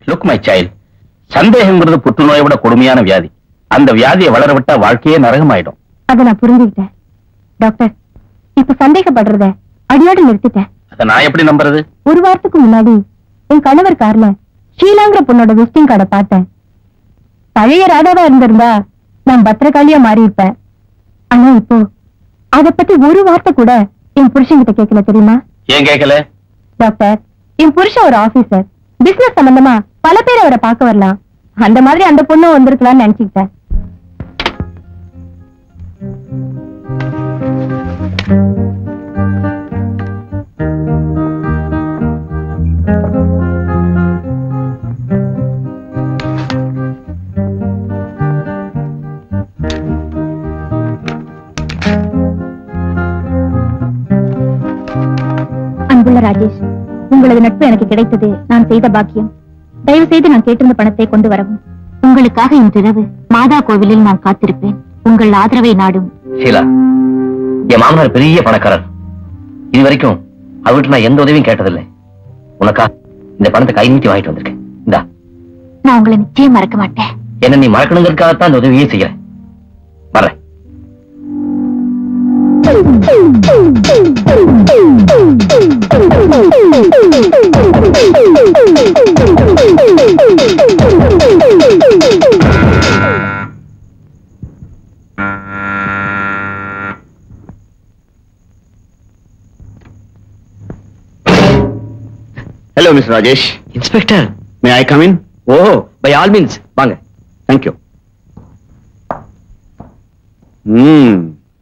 Look my child சந்தேகங்கிறது புற்றுநோயை விட கொடுமையான வியாதி அந்த வியாதியை வளர விட்டா வாழ்க்கையே நரகமாயிடும் அதை நான் புரிஞ்சுக்கிட்டேன் டாக்டர் இப்ப சந்தேகப்படுறத அடியோட நிறுத்திட்டேன் அதை நான் எப்படி நம்புறது ஒரு வாரத்துக்கு முன்னாடி என் கணவர் கார்ல ஷீலாங்கிற பொண்ணோட விசிட்டிங் கார்டை பார்த்தேன் பழைய ராதாவா இருந்திருந்தா நான் பத்திரகாளியா மாறி இருப்பேன் ஆனா இப்போ அத பத்தி ஒரு வார்த்தை கூட என் புருஷன்கிட்ட கேட்கல தெரியுமா ஏன் கேட்கல டாக்டர் என் புருஷன் ஒரு ஆபீசர் பிசினஸ் சம்பந்தமா பல பேர் அவரை பார்க்க வரலாம் அந்த மாதிரி அந்த பொண்ணும் வந்திருக்கலாம்னு நினைச்சுக்கிட்டேன் அன்புள்ள ராஜேஷ் உங்களது நட்பு எனக்கு கிடைத்தது நான் செய்த பாக்கியம் தயவு செய்து நான் கேட்டிருந்த பணத்தை கொண்டு வரவும் உங்களுக்காக இன்றிரவு மாதா கோவிலில் நான் காத்திருப்பேன் உங்கள் ஆதரவை நாடும் ஷீலா என் மாமனார் பெரிய பணக்காரர் இது வரைக்கும் அவர்கிட்ட நான் எந்த உதவியும் கேட்டதில்லை உனக்கா இந்த பணத்தை கை நீட்டி வாங்கிட்டு வந்திருக்கேன் இந்தா நான் உங்களை நிச்சயம் மறக்க மாட்டேன் என்ன நீ மறக்கணுங்கிறதுக்காகத்தான் இந்த உதவியே செய்யறேன் வர்றேன் hello miss Rajesh inspector may I come in oh by all means வாங்க தேங்க்யூ ம்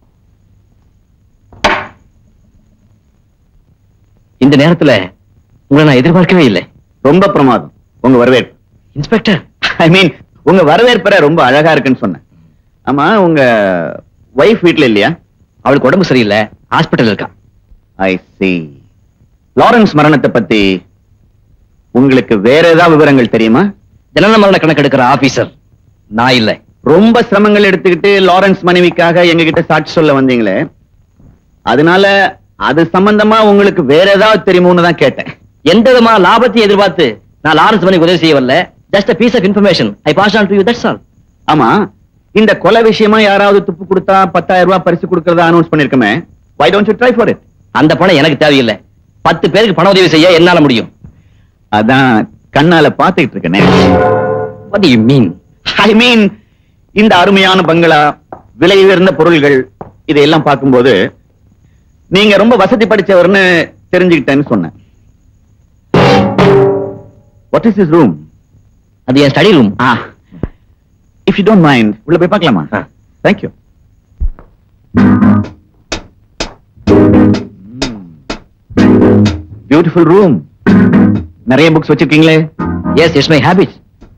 இந்த நேரத்துல உங்களை நான் எதிர்பார்க்கவே இல்லை ரொம்ப பிரமாதம் உங்க வரவேற்பு இன்ஸ்பெக்டர் ஐ மீன் உங்க வரவேற்பற ரொம்ப அழகா இருக்குன்னு சொன்னேன் ஆமா உங்க வைஃப் வீட்ல இல்லையா அவளுக்கு உடம்பு சரியில்லை ஹாஸ்பிட்டல் இருக்கா ஐ see லாரன்ஸ் மரணத்தை பத்தி உங்களுக்கு வேற ஏதாவது விவரங்கள் தெரியுமா ஜனன மரண கணக்கு எடுக்கிற ஆபீசர் நான் இல்லை ரொம்ப சிரமங்கள் எடுத்துக்கிட்டு லாரன்ஸ் மனைவிக்காக எங்க கிட்ட சாட்சி சொல்ல வந்தீங்களே அதனால அது சம்பந்தமா உங்களுக்கு வேற ஏதாவது தெரியுமோன்னு தான் கேட்டேன் எந்த விதமான லாபத்தையும் எதிர்பார்த்து நான் லாரன்ஸ் மணிக்கு உதவி செய்ய வரல just piece of information I pass on to you that's all ஆமா இந்த கொலை விஷயமா யாராவது துப்பு கொடுத்தா பத்தாயிரம் ரூபாய் பரிசு கொடுக்கறதா அனௌன்ஸ் பண்ணிருக்கமே why don't you try for it அந்த பணம் எனக்கு தேவையில்லை பத்து பேருக்கு பண உதவி செய்ய என்னால முடியும் அதான் கண்ணால பாத்துக்கிட்டு இருக்கேனே வாட் யூ மீன் ஐ மீன் இந்த அருமையான பங்களா விலை உயர்ந்த பொருள்கள் இதையெல்லாம் பார்க்கும்போது நீங்க ரொம்ப வசதி படிச்சவர்னு தெரிஞ்சுக்கிட்டேன்னு சொன்னேன் வாட் இஸ் இஸ் ரூம் அது என் ஸ்டடி ரூம் ஆ இஃப் யூ டோன்ட் மைண்ட் உள்ள போய் பார்க்கலாமா ஆ. தேங்க்யூ பியூட்டிஃபுல் ரூம் நிறைய புக்ஸ் வச்சிருக்கீங்களே எஸ் இட்ஸ் மை ஹேபிட்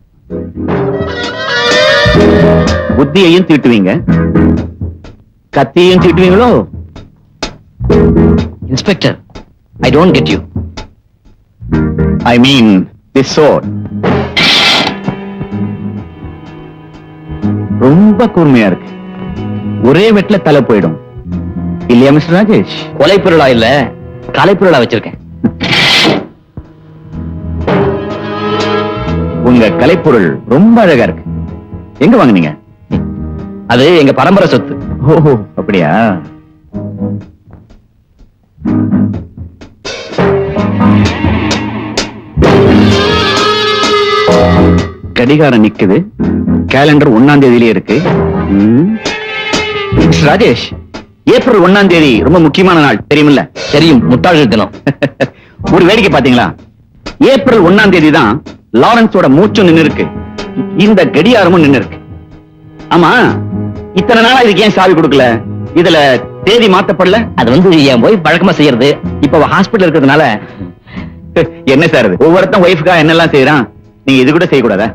புத்தியையும் தீட்டுவீங்க கத்தியையும் தீட்டுவீங்களோ inspector I don't get you I mean this sword ரொம்ப கூர்மையா இருக்கு ஒரே வெட்ல தலை போயிடும் இல்லையா மிஸ்டர் ராஜேஷ் கொலை பொருளா இல்ல கலை பொருளா வச்சிருக்கேன் உங்க கலைப்பொருள் ரொம்ப அழகா இருக்கு எங்க வாங்குனீங்க அது எங்க பரம்பரை சொத்து ஓஹோ அப்படியா கடிகாரம் நிக்குது கேலண்டர் ஒன்னாம் தேதியிலே இருக்கு ம். மிஸ்டர் ராஜேஷ் ஏப்ரல் ஒன்னாம் தேதி ரொம்ப முக்கியமான நாள் தெரியுமில்ல தெரியும் முட்டாள்கள் தினம் ஒரு வேடிக்கை பாத்தீங்களா ஏப்ரல் ஒன்னாம் தேதி தான் லாரன்ஸோட மூச்சும் நின்னு இருக்கு இந்த கடியாரமும் நின்னு இருக்கு ஆமா இத்தனை நாளா இதுக்கு ஏன் சாவி கொடுக்கல இதுல தேதி மாத்தப்படல அது வந்து என் போய் பழக்கமா செய்யறது இப்ப ஹாஸ்பிட்டல் இருக்கிறதுனால என்ன சார் இது ஒவ்வொருத்தன் ஒய்ஃபுக்கா என்னெல்லாம் செய்யறான் நீங்க இது கூட செய்யக்கூடாதா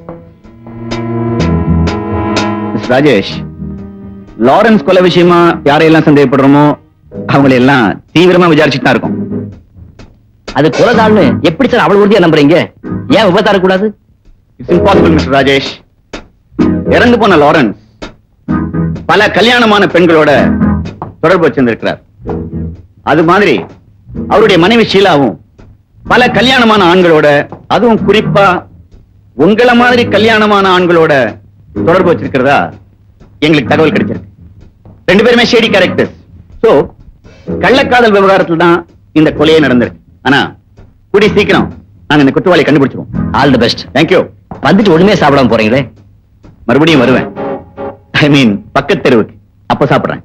மிஸ் ராஜேஷ் லாரன்ஸ் கொலை விஷயமா யாரையெல்லாம் சந்தேகப்படுறோமோ அவங்களை எல்லாம் தீவிரமா விசாரிச்சுட்டு தான் இருக்கோம் அது கொலைதாள்னு எப்படி சார் அவ்வளவு உறுதியா நம்புறீங்க ஏன் விபத்தார கூடாது இட்ஸ் இம்பாசிபிள் மிஸ்டர் ராஜேஷ் இறந்து போன லாரன்ஸ் பல கல்யாணமான பெண்களோட தொடர்பு வச்சிருந்திருக்கிறார் அது மாதிரி அவருடைய மனைவி ஷீலாவும் பல கல்யாணமான ஆண்களோட அதுவும் குறிப்பா உங்கள மாதிரி கல்யாணமான ஆண்களோட தொடர்பு வச்சிருக்கிறதா எங்களுக்கு தகவல் கிடைச்சிருக்கு ரெண்டு பேருமே ஷேடி கேரக்டர்ஸ் சோ கள்ளக்காதல் விவகாரத்துல தான் இந்த கொலையே நடந்திருக்கு ஆனா கூடி சீக்கிரம் நாங்க இந்த குற்றவாளியை கண்டுபிடிச்சிருவோம் ஆல் தி பெஸ்ட் தேங்க்யூ வந்துட்டு ஒண்ணுமே சாப்பிடாம போறீங்களே மறுபடியும் வருவேன் ஐ மீன் பக்கத்து தெருவுக்கு அப்ப சாப்பிடுறேன்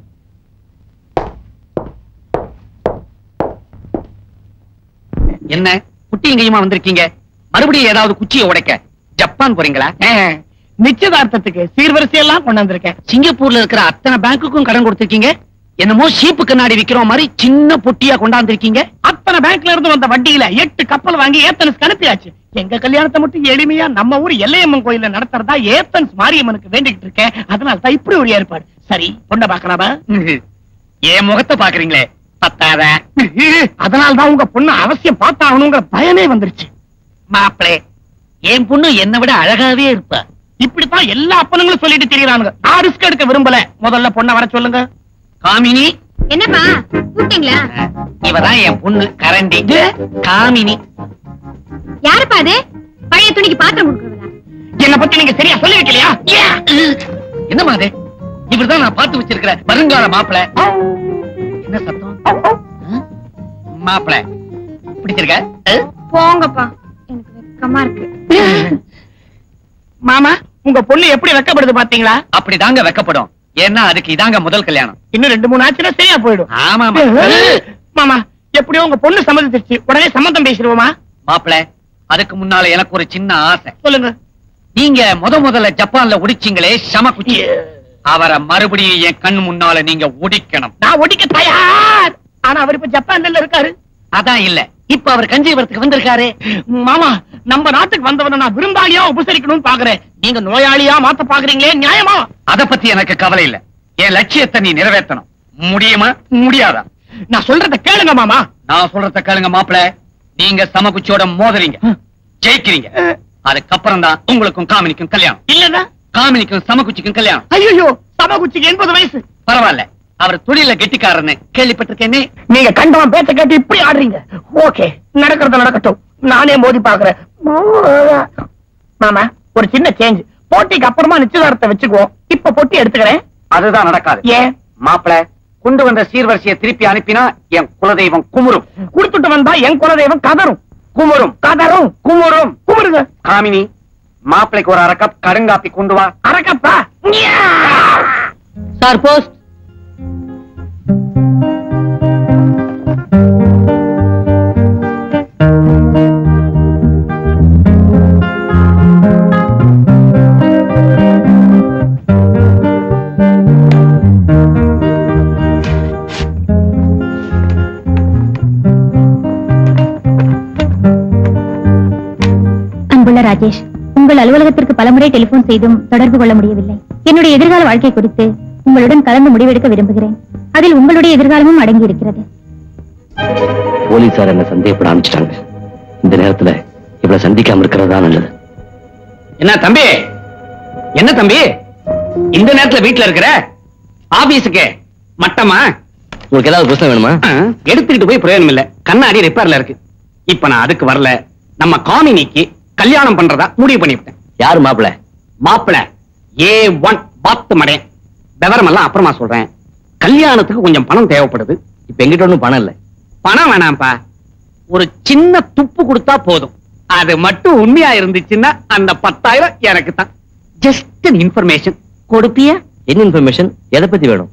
என்ன குட்டி எங்கேயுமா வந்திருக்கீங்க மறுபடியும் ஏதாவது குச்சியை உடைக்க ஜப்பான் போறீங்களா நிச்சயதார்த்தத்துக்கு சீர்வரிசை எல்லாம் கொண்டு வந்திருக்கேன் சிங்கப்பூர்ல இருக்கிற அத்தனை பேங்க்குக்கும் கடன் கொடுத்திருக்கீங்க என்னமோ சீப்பு கண்ணாடி விக்கிற மாதிரி சின்ன பொட்டியா கொண்டாந்துருக்கீங்க அத்தனை பேங்க்ல இருந்து வந்த வட்டியில எட்டு கப்பல் வாங்கி ஏத்தன்ஸ் அனுப்பியாச்சு எங்க கல்யாணத்தை மட்டும் எளிமையா நம்ம ஊர் எல்லையம்மன் கோயில்ல நடத்துறதா ஏத்தன்ஸ் மாரியம்மனுக்கு வேண்டிக்கிட்டு இருக்கேன் அதனால தான் இப்படி ஒரு ஏற்பாடு சரி பொண்ணை பாக்கலாமா என் முகத்தை பாக்குறீங்களே பத்தாத அதனால தான் உங்க பொண்ணு அவசியம் பார்த்தாகணுங்கிற பயமே வந்துருச்சு மாப்பிளே என் பொண்ணு என்னை விட அழகாவே இருப்பா இப்படித்தான் எல்லா அப்பனுங்களும் சொல்லிட்டு தெரியறானுங்க நான் ரிஸ்க் எடுக்க விரும்பல முதல்ல பொண்ணை வர சொல்லுங்க காமினி என்னப்பா கூப்பிட்டீங்களா இவதான் என் பொண்ணு கரண்டி காமினி யாருப்பா அது பழைய துணிக்கு பாத்திரம் கொடுக்குறதா என்ன பத்தி நீங்க சரியா சொல்லி வைக்கலையா என்னமா அது இவர்தான் நான் பார்த்து வச்சிருக்கிற வருங்கால மாப்பிள என்ன சத்தம் மாப்பிள பிடிச்சிருக்க அஹ்? போங்கப்பா எனக்கு வெக்கமா இருக்கு மாமா உங்க பொண்ணு எப்படி வெக்கப்படுது பாத்தீங்களா அப்படிதாங்க வெக்கப்படும் ஏன்னா அதுக்கு இதாங்க முதல் கல்யாணம் இன்னும் ரெண்டு மூணு ஆச்சுன்னா சரியா போயிடும் ஆமாமா மாமா எப்படியோ உங்க பொண்ணு சம்மதிச்சிருச்சு உடனே சம்மந்தம் பேசிடுவோமா மாப்பிள அதுக்கு முன்னால எனக்கு ஒரு சின்ன ஆசை சொல்லுங்க நீங்க முத முதல்ல ஜப்பான்ல உடிச்சீங்களே சம குச்சி அவரை மறுபடியும் என் கண் முன்னால நீங்க உடிக்கணும் நான் ஒடிக்க தயார் ஆனா அவர் இப்ப ஜப்பான்ல இருக்காரு அதான் இல்ல இப்ப அவர் கஞ்சிபுரத்துக்கு வந்திருக்காரு மாமா நம்ம நாட்டுக்கு வந்தவன நான் விருந்தாளியா உபசரிக்கணும்னு பாக்குறேன் நீங்க நோயாளியா மாத்த பாக்குறீங்களே நியாயமா அத பத்தி எனக்கு கவலை இல்ல என் லட்சியத்தை நீ நிறைவேற்றணும் முடியுமா முடியாதா நான் சொல்றத கேளுங்க மாமா நான் சொல்றத கேளுங்க மாப்பிள நீங்க சமகுச்சியோட மோதுறீங்க ஜெயிக்கிறீங்க அதுக்கப்புறம் தான் உங்களுக்கும் காமினிக்கும் கல்யாணம் இல்லன்னா காமினிக்கும் சமகுச்சிக்கும் கல்யாணம் ஐயோ சமகுச்சிக்கு எண்பது வயசு பரவாயில்ல அவர் தொழில கெட்டிக்காரன்னு கேள்விப்பட்டிருக்கேனே நீங்க கண்டவன் பேச்ச கேட்டு இப்படி ஆடுறீங்க ஓகே நடக்கிறது நடக்கட்டும் நானே மோதி பாக்குறேன் மாமா ஒரு சின்ன சேஞ்ச் போட்டிக்கு அப்புறமா நிச்சயதார்த்தத்தை வச்சுக்குவோம் இப்ப பொட்டி எடுத்துக்கிறேன் அதுதான் நடக்காது ஏன் மாப்பிள கொண்டு வந்த சீர்வரிசையை திருப்பி அனுப்பினா என் குலதெய்வம் குமுறும் குடுத்துட்டு வந்தா என் குலதெய்வம் கதரும் குமுறும் கதரும் குமுறும் குமுறுங்க காமினி மாப்பிளைக்கு ஒரு அரை கப் கருங்காப்பி கொண்டு வா அரக்கப்பா சார் போஸ்ட் அன்புள்ள ராஜேஷ் உங்கள் அலுவலகத்திற்கு பலமுறை டெலிபோன் செய்தும் தொடர்பு கொள்ள முடியவில்லை என்னுடைய எதிர்கால வாழ்க்கை குறித்து உங்களுடன் கலந்து முடிவெடுக்க விரும்புகிறேன் அதில் உங்களுடைய எதிர்காலமும் அடங்கி இருக்கிறது போலீசார் என்ன சந்தேகப்பட ஆரம்பிச்சிட்டாங்க இந்த நேரத்துல இவளை சந்திக்காம இருக்கிறது தான் நல்லது என்ன தம்பி என்ன தம்பி இந்த நேரத்துல வீட்டுல இருக்கிற ஆபீஸுக்கு மட்டமா உங்களுக்கு ஏதாவது புத்தகம் வேணுமா ஆ, எடுத்துக்கிட்டு போய் பிரயோஜனம் இல்ல கண்ணாடி ரிப்பேர்ல இருக்கு இப்ப நான் அதுக்கு வரல நம்ம காமினிக்கு கல்யாணம் பண்றதா முடிவு பண்ணிவிட்டேன் யாரு மாப்பிள மாப்பிள ஏ ஒன் பாத்து மடையன் விவரம் எல்லாம் அப்புறமா சொல்றேன் கல்யாணத்துக்கு கொஞ்சம் பணம் தேவைப்படுது இப்ப எங்கிட்ட ஒண்ணும் பணம் இல்ல பணம் வேணாம்ப்பா ஒரு சின்ன துப்பு கொடுத்தா போதும் அது மட்டும் உண்மையா இருந்துச்சுன்னா அந்த பத்தாயிரம் எனக்கு தான் ஜஸ்ட் இன்ஃபர்மேஷன் கொடுப்பியா என்ன இன்ஃபர்மேஷன் எதை பத்தி வேணும்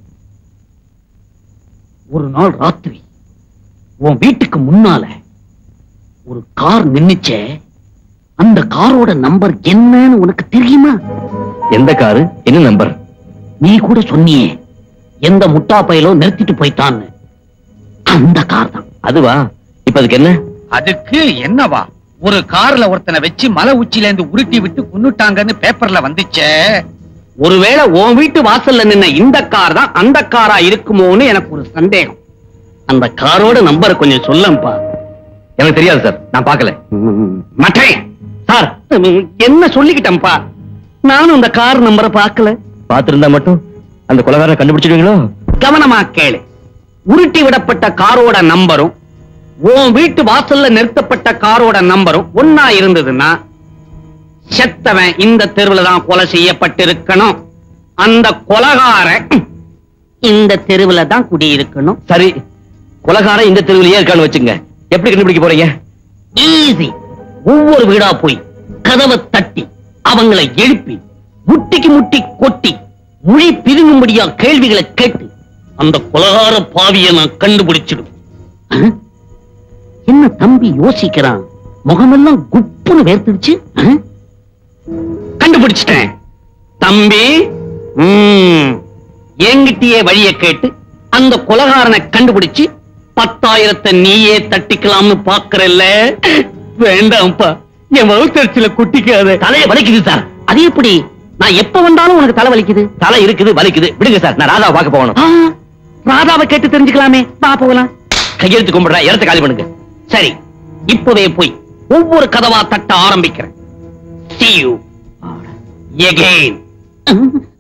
ஒரு நாள் ராத்திரி உன் வீட்டுக்கு முன்னால ஒரு கார் நின்னுச்சே அந்த காரோட நம்பர் என்னன்னு உனக்கு தெரியுமா எந்த காரு என்ன நம்பர் நீ கூட சொன்னியே எந்த முட்டா பயலோ நிறுத்திட்டு போயிட்டான்னு அந்த கார் தான் அதுவா இப்ப அதுக்கு என்ன அதுக்கு என்னவா ஒரு கார்ல ஒருத்தனை வச்சு மலை உச்சில இருந்து உருட்டி விட்டு கொன்னுட்டாங்கன்னு பேப்பர்ல வந்துச்சே ஒருவேளை உன் வீட்டு வாசல்ல நின்ன இந்த கார் தான் அந்த காரா இருக்குமோன்னு எனக்கு ஒரு சந்தேகம் அந்த காரோட நம்பரை கொஞ்சம் சொல்லப்பா எனக்கு தெரியாது சார் நான் பார்க்கல மட்டேன் சார் என்ன சொல்லிக்கிட்டேன்ப்பா நானும் அந்த கார் நம்பரை பார்க்கல பார்த்திருந்தா மட்டும் அந்த கொலகாரனை கண்டுபிடிச்சிடுவீங்களோ கவனமா கேளு உருட்டி விடப்பட்ட காரோட நம்பரும் உன் வீட்டு வாசல்ல நிறுத்தப்பட்ட காரோட நம்பரும் ஒன்னா இருந்ததுன்னா செத்தவன் இந்த தெருவுல தான் கொலை செய்யப்பட்டிருக்கணும் அந்த கொலகார இந்த தெருவுல தான் குடியிருக்கணும் சரி கொலகாரம் இந்த தெருவிலேயே இருக்கான்னு வச்சுங்க எப்படி கண்டுபிடிக்க போறீங்க ஈஸி ஒவ்வொரு வீடா போய் கதவை தட்டி அவங்களை எழுப்பி முட்டிக்கு முட்டி கொட்டி மொழி பிதுங்கும்படியா கேள்விகளை கேட்டு அந்த கொலகார பாவியை நான் கண்டுபிடிச்சிடும் அஹ்? என்ன தம்பி யோசிக்கிறான் முகமெல்லாம் குப்புன்னு வேர்த்துடுச்சு அஹ்? கண்டுபிடிச்சிட்டேன் தம்பி ம், என்கிட்டயே வழிய கேட்டு அந்த கொலகாரனை கண்டுபிடிச்சு பத்தாயிரத்தை நீயே தட்டிக்கலாம்னு பாக்குறல்ல வேண்டாம்ப்பா என் வகுத்தறிச்சில குட்டிக்காத தலையை வலிக்குது சார் அது எப்படி நான் எப்ப வந்தாலும் உனக்கு தலை வலிக்குது தலை இருக்குது வலிக்குது விடுங்க சார் நான் ராதாவை பார்க்க போகணும் ஆ, ராதாவை கேட்டு தெரிஞ்சுக்கலாமே வா போகலாம் கையெழுத்து கும்பிடுறேன் இடத்த காலி பண்ணுங்க சரி இப்பவே போய் ஒவ்வொரு கதவா தட்ட ஆரம்பிக்கிறேன் See you again